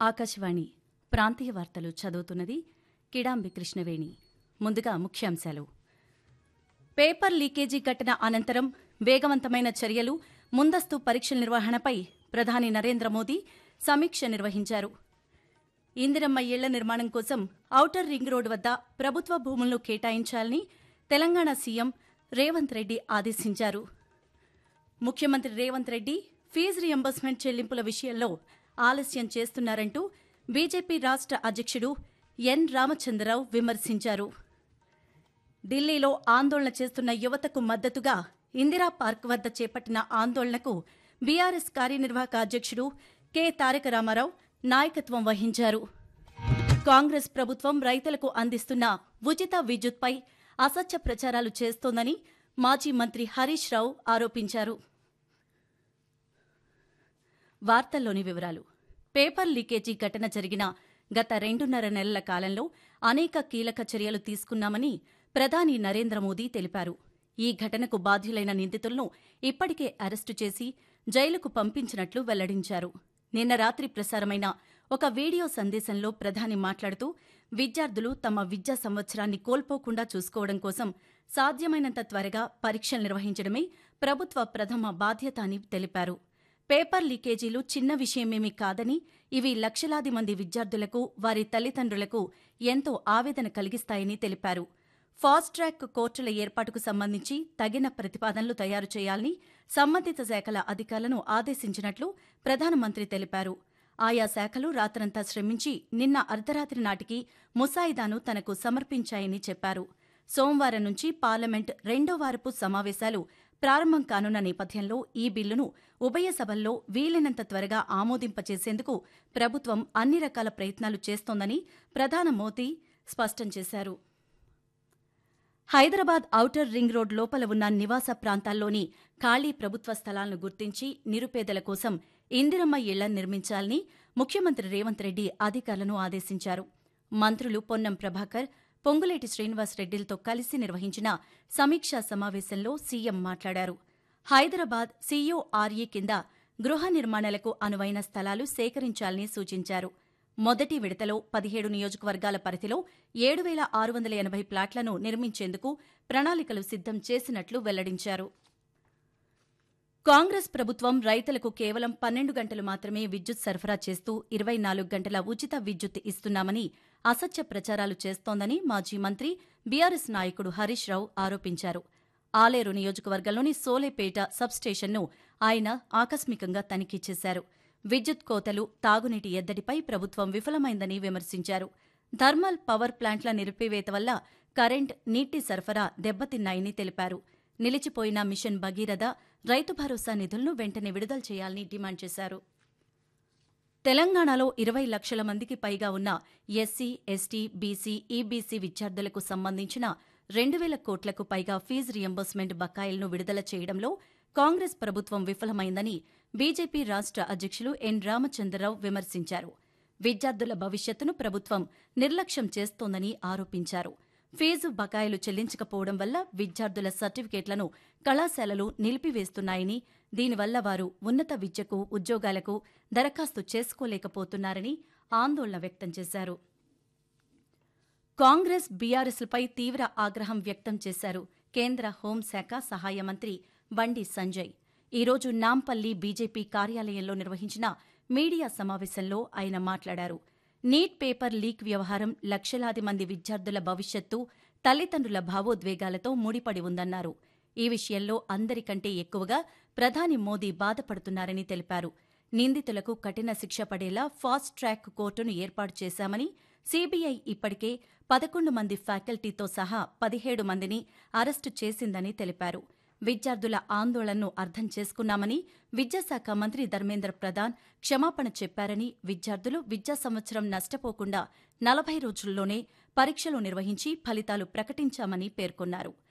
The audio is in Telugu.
ఆకాశవాణి ప్రాంతీయ వార్తలు చదువుతున్నది కిడాంబి కృష్ణవేణి ముందుగా ముఖ్యాంశాలు పేపర్ లీకేజీ ఘటన అనంతరం వేగవంతమైన చర్యలు ముందస్తు పరీక్షల నిర్వహణపై ప్రధాని నరేంద్ర మోదీ సమీక్ష నిర్వహించారు ఇందిరమ్మ ఇళ్ల నిర్మాణం కోసం ఔటర్ రింగ్ రోడ్డు వద్ద ప్రభుత్వ భూములను కేటాయించాలని తెలంగాణ సీఎం రేవంత్ రెడ్డి ఆదేశించారు ముఖ్యమంత్రి రేవంత్ రెడ్డి ఫీజు రియంబర్స్మెంట్ చెల్లింపుల విషయంలో ఆలస్యం చేస్తున్నారంటూ బీజేపీ రాష్ట్ర అధ్యక్షుడు ఎన్ రామచంద్రరావు విమర్శించారు ఢిల్లీలో ఆందోళన చేస్తున్న యువతకు మద్దతుగా ఇందిరా పార్క్ వద్ద చేపట్టిన ఆందోళనకు బీఆర్ఎస్ కార్యనిర్వాహక అధ్యక్షుడు కె తారక రామారావు నాయకత్వం వహించారు కాంగ్రెస్ ప్రభుత్వం రైతులకు అందిస్తున్న ఉచిత విద్యుత్పై అసత్య ప్రచారాలు చేస్తోందని మాజీ మంత్రి హరీష్ రావు ఆరోపించారు వార్తల్లోని వివరాలు పేపర్ లీకేజీ ఘటన జరిగిన గత రెండున్నర నెలల కాలంలో అనేక కీలక చర్యలు తీసుకున్నామని ప్రధాని నరేంద్ర మోదీ తెలిపారు ఈ ఘటనకు బాధ్యులైన నిందితులను ఇప్పటికే అరెస్టు చేసి జైలుకు పంపించినట్లు వెల్లడించారు నిన్న రాత్రి ప్రసారమైన ఒక వీడియో సందేశంలో ప్రధాని మాట్లాడుతూ విద్యార్థులు తమ విద్యా సంవత్సరాన్ని కోల్పోకుండా చూసుకోవడం కోసం సాధ్యమైనంత త్వరగా పరీక్షలు నిర్వహించడమే ప్రభుత్వ ప్రథమ బాధ్యత అని తెలిపారు పేపర్ లీకేజీలు చిన్న విషయమేమీ కాదని ఇవి లక్షలాది మంది విద్యార్థులకు వారి తల్లిదండ్రులకు ఎంతో ఆవేదన కలిగిస్తాయని తెలిపారు ఫాస్ట్ ట్రాక్ కోర్టుల ఏర్పాటుకు సంబంధించి తగిన ప్రతిపాదనలు తయారు చేయాలని సంబంధిత శాఖల అధికారులను ఆదేశించినట్లు ప్రధానమంత్రి తెలిపారు ఆయా శాఖలు రాత్రంతా శ్రమించి నిన్న అర్ధరాత్రి నాటికి ముసాయిదాను తనకు సమర్పించాయని చెప్పారు సోమవారం నుంచి పార్లమెంట్ రెండో వారపు సమావేశాలు ప్రారంభం కానున్న నేపథ్యంలో ఈ బిల్లును ఉభయ సభల్లో వీలైనంత త్వరగా ఆమోదింపచేసేందుకు ప్రభుత్వం అన్ని రకాల ప్రయత్నాలు చేస్తోందని ప్రధాన మోదీ స్పష్టం చేశారు హైదరాబాద్ ఔటర్ రింగ్ రోడ్ లోపల ఉన్న నివాస ప్రాంతాల్లోని ఖాళీ ప్రభుత్వ స్థలాలను గుర్తించి నిరుపేదల కోసం ఇందిరమ్మ ఇళ్లను నిర్మించాలని ముఖ్యమంత్రి రేవంత్ రెడ్డి అధికారులను ఆదేశించారు మంత్రులు పొన్నం ప్రభాకర్ పొంగులేటి శ్రీనివాస్ రెడ్డిలతో కలిసి నిర్వహించిన సమీక్షా సమావేశంలో సీఎం మాట్లాడారు హైదరాబాద్ సీయూఆర్ఈ కింద గృహ నిర్మాణాలకు అనువైన స్థలాలు సేకరించాలని సూచించారు మొదటి విడతలో పదిహేడు నియోజకవర్గాల పరిధిలో ఏడు వేల ఆరు వందల ఎనభై ప్లాట్లను నిర్మించేందుకు ప్రణాళికలు సిద్దం చేసినట్లు వెల్లడించారు కాంగ్రెస్ ప్రభుత్వం రైతులకు కేవలం పన్నెండు గంటలు మాత్రమే విద్యుత్ సరఫరా చేస్తూ ఇరవై నాలుగు గంటల ఉచిత విద్యుత్ ఇస్తున్నామని అసత్య ప్రచారాలు చేస్తోందని మాజీ మంత్రి బీఆర్ఎస్ నాయకుడు హరీష్ రావు ఆరోపించారు ఆలేరు నియోజకవర్గంలోని సోలేపేట సబ్స్టేషన్ను ఆయన ఆకస్మికంగా తనిఖీ చేశారు విద్యుత్ కోతలు తాగునీటి ఎద్దడిపై ప్రభుత్వం విఫలమైందని విమర్శించారు థర్మల్ పవర్ ప్లాంట్ల నిలిపివేత వల్ల కరెంట్ నీటి సరఫరా దెబ్బతిన్నాయని తెలిపారు నిలిచిపోయిన మిషన్ భగీరథ రైతు భరోసా నిధులను వెంటనే విడుదల చేయాలని డిమాండ్ చేశారు తెలంగాణలో ఇరవై లక్షల మందికి పైగా ఉన్న ఎస్సీ ఎస్టీ బీసీ ఈబీసీ విద్యార్థులకు సంబంధించిన రెండు వేల కోట్లకు పైగా ఫీజు రియంబర్స్మెంట్ బకాయిలను విడుదల చేయడంలో కాంగ్రెస్ ప్రభుత్వం విఫలమైందని బీజేపీ రాష్ట్ర అధ్యక్షులు ఎన్ రామచంద్రరావు విమర్శించారు విద్యార్థుల భవిష్యత్తును ప్రభుత్వం నిర్లక్ష్యం చేస్తోందని ఆరోపించారు ఫీజు బకాయిలు చెల్లించకపోవడం వల్ల విద్యార్థుల సర్టిఫికేట్లను కళాశాలలు నిలిపివేస్తున్నాయని దీనివల్ల వారు ఉన్నత విద్యకు ఉద్యోగాలకు దరఖాస్తు చేసుకోలేకపోతున్నారని ఆందోళన వ్యక్తం చేశారు కాంగ్రెస్ బీఆర్ఎస్లపై తీవ్ర ఆగ్రహం వ్యక్తం చేశారు కేంద్ర హోంశాఖ సహాయ మంత్రి బండి సంజయ్ ఈరోజు నాంపల్లి బీజేపీ కార్యాలయంలో నిర్వహించిన మీడియా సమావేశంలో ఆయన మాట్లాడారు నీట్ పేపర్ లీక్ వ్యవహారం లక్షలాది మంది విద్యార్థుల భవిష్యత్తు తల్లిదండ్రుల భావోద్వేగాలతో ముడిపడి ఉందన్నారు ఈ విషయంలో అందరికంటే ఎక్కువగా ప్రధాని మోదీ బాధపడుతున్నారని తెలిపారు నిందితులకు కఠిన శిక్ష పడేలా ఫాస్ట్ ట్రాక్ కోర్టును ఏర్పాటు చేశామని సీబీఐ ఇప్పటికే పదకొండు మంది ఫ్యాకల్టీతో సహా పదిహేడు మందిని అరెస్టు చేసిందని తెలిపారు విద్యార్థుల ఆందోళనను అర్థం చేసుకున్నామని విద్యాశాఖ మంత్రి ధర్మేంద్ర ప్రధాన్ క్షమాపణ చెప్పారని విద్యార్థులు విద్యా సంవత్సరం నష్టపోకుండా నలభై రోజుల్లోనే పరీక్షలు నిర్వహించి ఫలితాలు ప్రకటించామని పేర్కొన్నారు